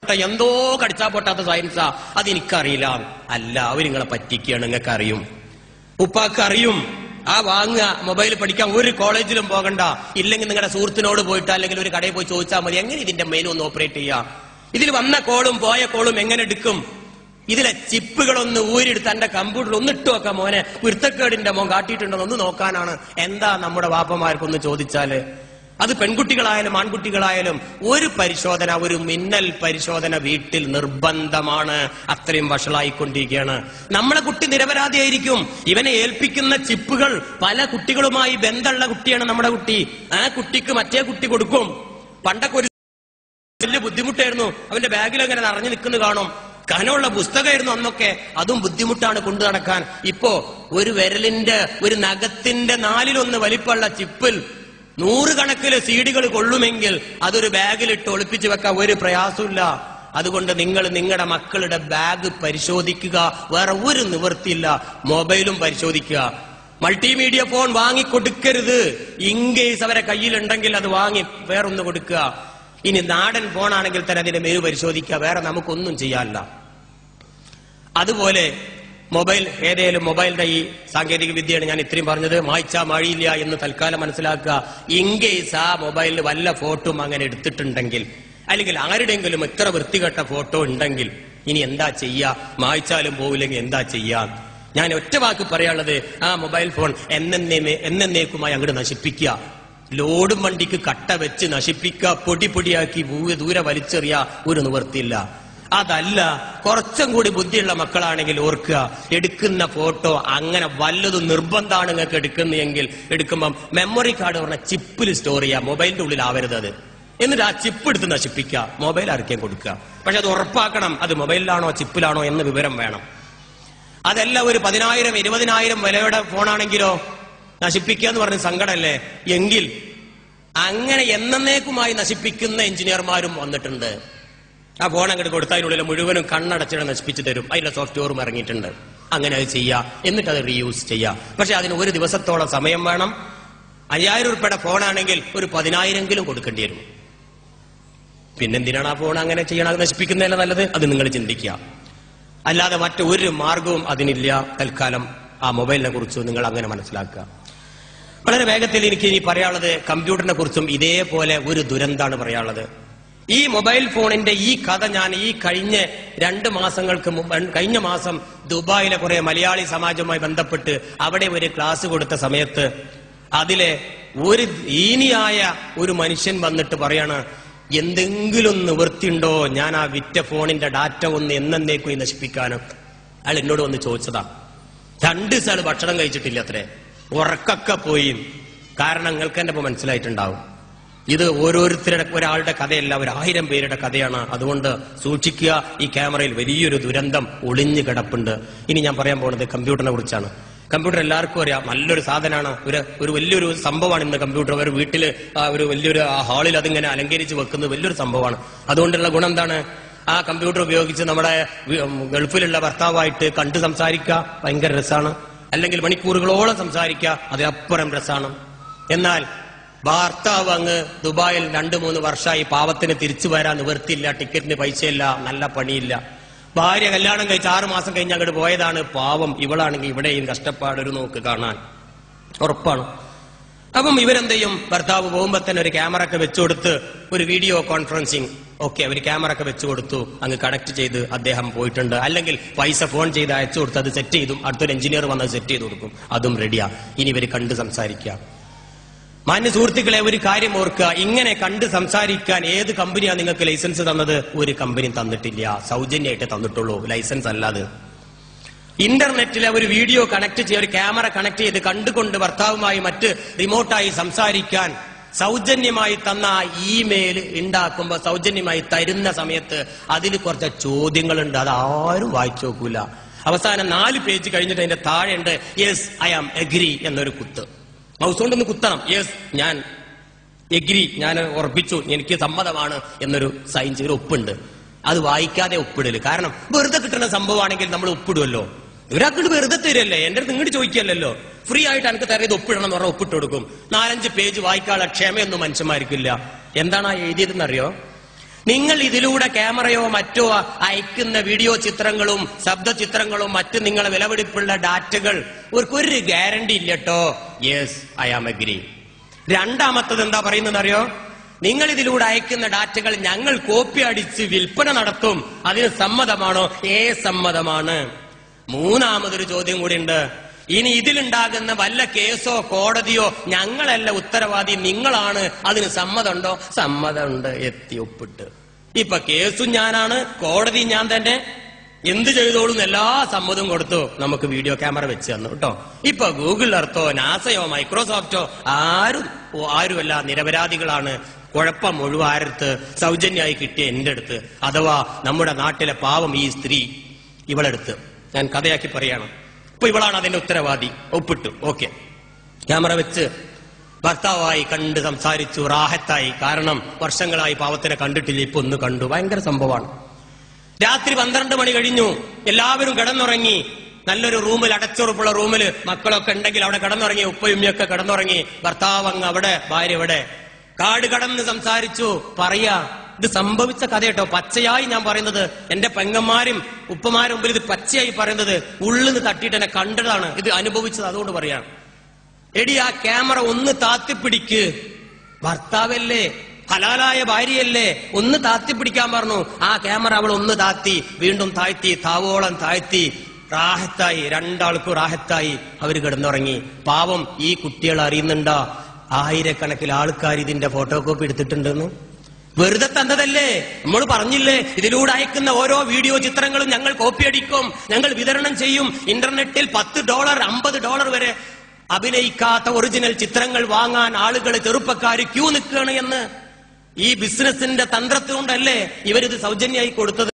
ബന്ധപ്പെട്ട എന്തോ കടിച്ചാ പൊട്ടാത്ത സയൻസാ അതെനിക്കറിയില്ല അല്ല അവർ നിങ്ങളെ പറ്റിക്കുകയാണ് നിങ്ങൾക്ക് അറിയും ഉപ്പാക്ക് അറിയും ആ വാങ്ങുക മൊബൈൽ പഠിക്കാൻ ഒരു കോളേജിലും പോകണ്ട ഇല്ലെങ്കിൽ നിങ്ങളുടെ സുഹൃത്തിനോട് പോയിട്ട് അല്ലെങ്കിൽ ഒരു കടയിൽ പോയി ചോദിച്ചാൽ മതി എങ്ങനെ ഇതിന്റെ മെനു ഒന്ന് ഓപ്പറേറ്റ് ചെയ്യാം ഇതിൽ വന്ന കോളും പോയ കോളും എങ്ങനെ എടുക്കും ഇതിലെ ചിപ്പുകളൊന്ന് ഊരിയെടുത്ത് എന്റെ കമ്പ്യൂട്ടറിൽ ഒന്ന് ഇട്ട് വെക്കാം മോനെ കുരുത്തക്കേടിന്റെ മോൻ കാട്ടിയിട്ടുണ്ടോ ഒന്ന് നോക്കാനാണ് എന്താ നമ്മുടെ വാപ്പമാർക്കൊന്ന് ചോദിച്ചാല് അത് പെൺകുട്ടികളായാലും ആൺകുട്ടികളായാലും ഒരു പരിശോധന ഒരു മിന്നൽ പരിശോധന വീട്ടിൽ നിർബന്ധമാണ് അത്രയും വഷളായിക്കൊണ്ടിരിക്കുകയാണ് നമ്മളെ കുട്ടി നിരപരാധിയായിരിക്കും ഇവനെ ഏൽപ്പിക്കുന്ന ചിപ്പുകൾ പല കുട്ടികളുമായി ബന്ധമുള്ള കുട്ടിയാണ് നമ്മുടെ കുട്ടി ആ കുട്ടിക്ക് മറ്റേ കുട്ടി കൊടുക്കും പണ്ടൊക്കെ ഒരു വലിയ ബുദ്ധിമുട്ടായിരുന്നു അവന്റെ ബാഗിൽ അങ്ങനെ നിറഞ്ഞു നിൽക്കുന്നു കാണും കനമുള്ള പുസ്തകമായിരുന്നു അന്നൊക്കെ അതും ബുദ്ധിമുട്ടാണ് കൊണ്ടു നടക്കാൻ ഇപ്പോ ഒരു വിരലിന്റെ ഒരു നഖത്തിന്റെ നാലിലൊന്ന് വലിപ്പമുള്ള ചിപ്പിൽ നൂറുകണക്കിന് സീഡികൾ കൊള്ളുമെങ്കിൽ അതൊരു ബാഗിലിട്ട് ഒളിപ്പിച്ചു വെക്കാൻ ഒരു പ്രയാസമില്ല അതുകൊണ്ട് നിങ്ങൾ നിങ്ങളുടെ മക്കളുടെ ബാഗ് പരിശോധിക്കുക വേറെ ഒരു നിവൃത്തിയില്ല മൊബൈലും പരിശോധിക്കുക മൾട്ടിമീഡിയ ഫോൺ വാങ്ങിക്കൊടുക്കരുത് ഇൻകേസ് അവരെ കയ്യിലുണ്ടെങ്കിൽ അത് വാങ്ങി വേറൊന്ന് കൊടുക്കുക ഇനി നാടൻ ഫോണാണെങ്കിൽ തന്നെ അതിന്റെ മെനു പരിശോധിക്കുക വേറെ നമുക്കൊന്നും ചെയ്യാനില്ല അതുപോലെ മൊബൈൽ ഏതേലും മൊബൈലിന്റെ ഈ സാങ്കേതിക വിദ്യയാണ് ഞാൻ ഇത്രയും പറഞ്ഞത് മായ്ച്ചാ മഴയില്ല എന്ന് തൽക്കാലം മനസ്സിലാക്കുക ഇൻകേസ് ആ മൊബൈലിൽ വല്ല ഫോട്ടോ അങ്ങനെ എടുത്തിട്ടുണ്ടെങ്കിൽ അല്ലെങ്കിൽ ആരുടെയെങ്കിലും ഇത്ര വൃത്തികെട്ട ഫോട്ടോ ഉണ്ടെങ്കിൽ ഇനി എന്താ ചെയ്യാ മായ്ച്ചാലും പോവില്ലെങ്കിൽ എന്താ ചെയ്യാ ഞാൻ ഒറ്റ വാക്ക് പറയാനുള്ളത് ആ മൊബൈൽ ഫോൺ എന്നേ എന്നേക്കുമായി അങ്ങോട്ട് നശിപ്പിക്കുക ലോഡും വണ്ടിക്ക് കട്ട വെച്ച് നശിപ്പിക്കുക പൊടി പൊടിയാക്കി ഭൂമി ദൂരെ വലിച്ചെറിയ ഒരു നിവൃത്തിയില്ല അതല്ല കുറച്ചും കൂടി ബുദ്ധിയുള്ള മക്കളാണെങ്കിൽ ഓർക്കുക എടുക്കുന്ന ഫോട്ടോ അങ്ങനെ വല്ലതും നിർബന്ധമാണ് നിങ്ങൾക്ക് എടുക്കുന്നതെങ്കിൽ എടുക്കുമ്പം മെമ്മറി കാർഡ് പറഞ്ഞ ചിപ്പിൽ സ്റ്റോർ ചെയ്യുക മൊബൈലിന്റെ ഉള്ളിൽ ആവരുത് അത് എന്നിട്ട് ആ ചിപ്പ് എടുത്ത് നശിപ്പിക്കുക മൊബൈൽ ആർക്കേം കൊടുക്കുക പക്ഷെ അത് ഉറപ്പാക്കണം അത് മൊബൈലിലാണോ ചിപ്പിലാണോ എന്ന് വിവരം വേണം അതല്ല ഒരു പതിനായിരം ഇരുപതിനായിരം വിലയുടെ ഫോണാണെങ്കിലോ നശിപ്പിക്കുക എന്ന് പറഞ്ഞ സങ്കടമല്ലേ എങ്കിൽ അങ്ങനെ എന്നേക്കുമായി നശിപ്പിക്കുന്ന എഞ്ചിനീയർമാരും വന്നിട്ടുണ്ട് ആ ഫോൺ അങ്ങോട്ട് കൊടുത്താൽ അതിനുള്ളിൽ മുഴുവനും കണ്ണടച്ചിട്ട് നശിപ്പിച്ചു തരും അതിന്റെ സോഫ്റ്റ്വെയറും ഇറങ്ങിയിട്ടുണ്ട് അങ്ങനെ അത് ചെയ്യാം എന്നിട്ട് അത് റീയൂസ് ചെയ്യാം പക്ഷെ അതിന് ഒരു ദിവസത്തോളം സമയം വേണം അയ്യായിരം ഉറുപ്പയുടെ ഫോണാണെങ്കിൽ ഒരു പതിനായിരമെങ്കിലും കൊടുക്കേണ്ടി വരും പിന്നെന്തിനാണ് ആ ഫോൺ അങ്ങനെ ചെയ്യണം അത് നശിപ്പിക്കുന്നതല്ല നല്ലത് അത് നിങ്ങൾ ചിന്തിക്കുക അല്ലാതെ മറ്റൊരു മാർഗവും അതിനില്ല തൽക്കാലം ആ മൊബൈലിനെ കുറിച്ച് നിങ്ങൾ അങ്ങനെ മനസ്സിലാക്കുക വളരെ വേഗത്തിൽ എനിക്ക് ഇനി പറയാനുള്ളത് കമ്പ്യൂട്ടറിനെ കുറിച്ചും ഇതേപോലെ ഒരു ദുരന്താണ് പറയാനുള്ളത് ഈ മൊബൈൽ ഫോണിന്റെ ഈ കഥ ഞാൻ ഈ കഴിഞ്ഞ രണ്ട് മാസങ്ങൾക്ക് മുമ്പ് കഴിഞ്ഞ മാസം ദുബായിലെ കുറെ മലയാളി സമാജവുമായി ബന്ധപ്പെട്ട് അവിടെ ഒരു ക്ലാസ് കൊടുത്ത സമയത്ത് അതിലെ ഒരു ഈനിയായ ഒരു മനുഷ്യൻ വന്നിട്ട് പറയാണ് എന്തെങ്കിലും നിവൃത്തിയുണ്ടോ ഞാൻ ആ വിറ്റ ഫോണിന്റെ ഡാറ്റ ഒന്ന് എന്നേക്കും നശിപ്പിക്കാനും അയാൾ എന്നോട് വന്ന് ചോദിച്ചതാ രണ്ട് ദിവസം ഭക്ഷണം കഴിച്ചിട്ടില്ല അത്രേ ഉറക്കൊക്കെ പോയി കാരണം നിങ്ങൾക്ക് എന്നെ ഇപ്പൊ മനസ്സിലായിട്ടുണ്ടാവും ഇത് ഓരോരുത്തരുടെ ഒരാളുടെ കഥയല്ല ഒരു ആയിരം പേരുടെ കഥയാണ് അതുകൊണ്ട് സൂക്ഷിക്കുക ഈ ക്യാമറയിൽ വലിയൊരു ദുരന്തം ഒളിഞ്ഞു കിടപ്പുണ്ട് ഇനി ഞാൻ പറയാൻ പോകുന്നത് കമ്പ്യൂട്ടറിനെ കുറിച്ചാണ് കമ്പ്യൂട്ടർ എല്ലാവർക്കും അറിയാം നല്ലൊരു സാധനമാണ് ഒരു ഒരു വലിയൊരു സംഭവമാണ് ഇന്ന് കമ്പ്യൂട്ടർ ഒരു വീട്ടിൽ ഒരു വലിയൊരു ആ ഹാളിൽ അതിങ്ങനെ അലങ്കരിച്ച് വെക്കുന്നത് വലിയൊരു സംഭവമാണ് അതുകൊണ്ടുള്ള ഗുണം എന്താണ് ആ കമ്പ്യൂട്ടർ ഉപയോഗിച്ച് നമ്മുടെ വി- ഉം, ഗൾഫിലുള്ള ഭർത്താവായിട്ട് കണ്ട് സംസാരിക്കുക ഭയങ്കര രസമാണ് അല്ലെങ്കിൽ മണിക്കൂറുകളോളം സംസാരിക്കുക അതിനപ്പുറം രസമാണ് എന്നാൽ ഭർത്താവ് അങ്ങ് ദുബായിൽ രണ്ടു മൂന്ന് വർഷമായി പാവത്തിന് തിരിച്ചു വരാൻ നിവൃത്തിയില്ല ടിക്കറ്റിന് പൈസയില്ല നല്ല പണിയില്ല ഭാര്യ കല്യാണം കഴിച്ച് ആറു മാസം കഴിഞ്ഞ് അങ്ങോട്ട് പോയതാണ് പാവം ഇവളാണെങ്കിൽ ഇവിടെയും കഷ്ടപ്പാട് ഒരു നോക്ക് കാണാൻ ഉറപ്പാണ് അപ്പം ഇവരെന്ത് ചെയ്യും ഭർത്താവ് പോകുമ്പോ തന്നെ ഒരു ക്യാമറ ഒക്കെ വെച്ചു കൊടുത്ത് ഒരു വീഡിയോ കോൺഫറൻസിങ് ഓക്കെ ഒരു ക്യാമറ ഒക്കെ വെച്ചു കൊടുത്തു അങ്ങ് കണക്ട് ചെയ്ത് അദ്ദേഹം പോയിട്ടുണ്ട് അല്ലെങ്കിൽ പൈസ ഫോൺ ചെയ്ത് അയച്ചു കൊടുത്ത് അത് സെറ്റ് ചെയ്തും അടുത്തൊരു എഞ്ചിനീയർ വന്ന് സെറ്റ് ചെയ്ത് കൊടുക്കും അതും റെഡിയാ ഇനി ഇവർ കണ്ട് സംസാരിക്കാം മാന്യ സുഹൃത്തുക്കളെ ഒരു കാര്യം ഓർക്കുക ഇങ്ങനെ കണ്ട് സംസാരിക്കാൻ ഏത് കമ്പനിയാണ് നിങ്ങൾക്ക് ലൈസൻസ് തന്നത് ഒരു കമ്പനി തന്നിട്ടില്ല സൗജന്യമായിട്ട് തന്നിട്ടുള്ളൂ ലൈസൻസ് അല്ലാതെ ഇന്റർനെറ്റിലെ ഒരു വീഡിയോ കണക്ട് ചെയ്ത് ഒരു ക്യാമറ കണക്ട് ചെയ്ത് കണ്ടുകൊണ്ട് ഭർത്താവുമായി മറ്റ് റിമോട്ടായി സംസാരിക്കാൻ സൗജന്യമായി തന്ന ആ ഇമെയിൽ ഉണ്ടാക്കുമ്പോൾ സൗജന്യമായി തരുന്ന സമയത്ത് അതിൽ കുറച്ച് ചോദ്യങ്ങളുണ്ട് അത് ആരും വായിച്ചു നോക്കൂല അവസാനം നാല് പേജ് കഴിഞ്ഞിട്ട് അതിന്റെ താഴെയുണ്ട് യെസ് ഐ ആം എഗ്രി എന്നൊരു കുത്ത് മൗസ് കൊണ്ടൊന്ന് കുത്തണം യെസ് ഞാൻ എഗ്രി ഞാൻ ഉറപ്പിച്ചു എനിക്ക് സമ്മതമാണ് എന്നൊരു സൈൻ ചെയ്ത് ഒപ്പുണ്ട് അത് വായിക്കാതെ ഒപ്പിടല് കാരണം വെറുതെ കിട്ടുന്ന സംഭവമാണെങ്കിൽ നമ്മൾ ഒപ്പിടുമല്ലോ ഒരാൾക്ക് വെറുതെ തരല്ലേ എന്റെ അടുത്ത് ഇങ്ങോട്ട് ചോദിക്കല്ലോ ഫ്രീ ആയിട്ട് എനിക്ക് തരത് ഒപ്പിടണം എന്ന് പറഞ്ഞാൽ ഒപ്പിട്ട് കൊടുക്കും നാലഞ്ച് പേജ് വായിക്കാനുള്ള ക്ഷമയൊന്നും മനുഷ്യന്മാർക്കില്ല എന്താണ് ആ എഴുതിയതെന്ന് അറിയോ നിങ്ങൾ ഇതിലൂടെ ക്യാമറയോ മറ്റോ അയക്കുന്ന വീഡിയോ ചിത്രങ്ങളും ശബ്ദ ചിത്രങ്ങളും മറ്റ് നിങ്ങളെ വിലപിടിപ്പുള്ള ഡാറ്റകൾ ഒരു ഗ്യാരണ്ടി ഇല്ലട്ടോ യെസ് ഐ ആം അഗ്രി രണ്ടാമത്തത് എന്താ പറയുന്നത് അറിയോ നിങ്ങൾ ഇതിലൂടെ അയക്കുന്ന ഡാറ്റകൾ ഞങ്ങൾ കോപ്പി അടിച്ച് വിൽപ്പന നടത്തും അതിന് സമ്മതമാണോ ഏ സമ്മതമാണ് മൂന്നാമതൊരു ചോദ്യം കൂടി ഉണ്ട് ഇനി ഇതിലുണ്ടാകുന്ന വല്ല കേസോ കോടതിയോ ഞങ്ങളല്ല ഉത്തരവാദി നിങ്ങളാണ് അതിന് സമ്മതമുണ്ടോ സമ്മതമുണ്ട് എത്തി ഒപ്പിട്ട് ഇപ്പൊ കേസും ഞാനാണ് കോടതി ഞാൻ തന്നെ എന്ത് ചെയ്തോളും എല്ലാ സമ്മതവും കൊടുത്തു നമുക്ക് വീഡിയോ ക്യാമറ വെച്ച് തന്നു കേട്ടോ ഇപ്പൊ ഗൂഗിൾ എർത്തോ നാസയോ മൈക്രോസോഫ്റ്റോ ആരും ഓ, ആരുമല്ല നിരപരാധികളാണ് കുഴപ്പം മുഴുവാരത്ത് സൗജന്യമായി കിട്ടിയ എന്റെ അടുത്ത് അഥവാ നമ്മുടെ നാട്ടിലെ പാവം ഈ സ്ത്രീ ഇവളെടുത്ത് ഞാൻ കഥയാക്കി പറയാണ് ഇപ്പൊ ഇവളാണ് അതിന്റെ ഉത്തരവാദി ഒപ്പിട്ടു ഓക്കെ ക്യാമറ വെച്ച് ഭർത്താവായി കണ്ട് സംസാരിച്ചു റാഹത്തായി കാരണം വർഷങ്ങളായി പാവത്തിനെ കണ്ടിട്ടില്ല ഇപ്പൊ ഒന്ന് കണ്ടു ഭയങ്കര സംഭവമാണ് രാത്രി പന്ത്രണ്ട് മണി കഴിഞ്ഞു എല്ലാവരും കിടന്നുറങ്ങി നല്ലൊരു റൂമിൽ അടച്ചുറപ്പുള്ള റൂമിൽ മക്കളൊക്കെ ഉണ്ടെങ്കിൽ അവിടെ കിടന്നുറങ്ങി ഉപ്പയുമ്മയൊക്കെ കിടന്നുറങ്ങി ഭർത്താവ് അങ്ങ് അവിടെ ഭാര്യ ഇവിടെ കാട് കടന്ന് സംസാരിച്ചു പറയാ ഇത് സംഭവിച്ച കഥ കേട്ടോ പച്ചയായി ഞാൻ പറയുന്നത് എന്റെ പെങ്ങന്മാരും ഉപ്പമാരും മുമ്പിൽ ഇത് പച്ചയായി പറയുന്നത് ഉള്ളിന്ന് തട്ടിയിട്ട് എന്നെ കണ്ടതാണ് ഇത് അനുഭവിച്ചത് അതുകൊണ്ട് പറയാം എടി ആ ക്യാമറ ഒന്ന് താത്തിപ്പിടിക്ക് ഭർത്താവല്ലേ ഹലാലായ ഭാര്യയല്ലേ ഒന്ന് താത്തിപ്പിടിക്കാൻ പറഞ്ഞു ആ ക്യാമറ അവൾ ഒന്ന് താത്തി വീണ്ടും താഴ്ത്തി താവോളം താഴ്ത്തി റാഹത്തായി രണ്ടാൾക്കും റാഹത്തായി അവര് കിടന്നുറങ്ങി പാവം ഈ കുട്ടികൾ അറിയുന്നുണ്ടോ ആയിരക്കണക്കിന് ആൾക്കാർ ഇതിന്റെ ഫോട്ടോ കോപ്പി എടുത്തിട്ടുണ്ടെന്ന് വെറുതെ തന്നതല്ലേ നമ്മൾ പറഞ്ഞില്ലേ ഇതിലൂടെ അയക്കുന്ന ഓരോ വീഡിയോ ചിത്രങ്ങളും ഞങ്ങൾ കോപ്പി അടിക്കും ഞങ്ങൾ വിതരണം ചെയ്യും ഇന്റർനെറ്റിൽ പത്ത് ഡോളർ അമ്പത് ഡോളർ വരെ അഭിനയിക്കാത്ത ഒറിജിനൽ ചിത്രങ്ങൾ വാങ്ങാൻ ആളുകൾ ചെറുപ്പക്കാർ ക്യൂ നിൽക്കുകയാണ് എന്ന് ഈ ബിസിനസിന്റെ തന്ത്രത്തുകൊണ്ടല്ലേ ഇവരിത് സൗജന്യമായി കൊടുത്തത്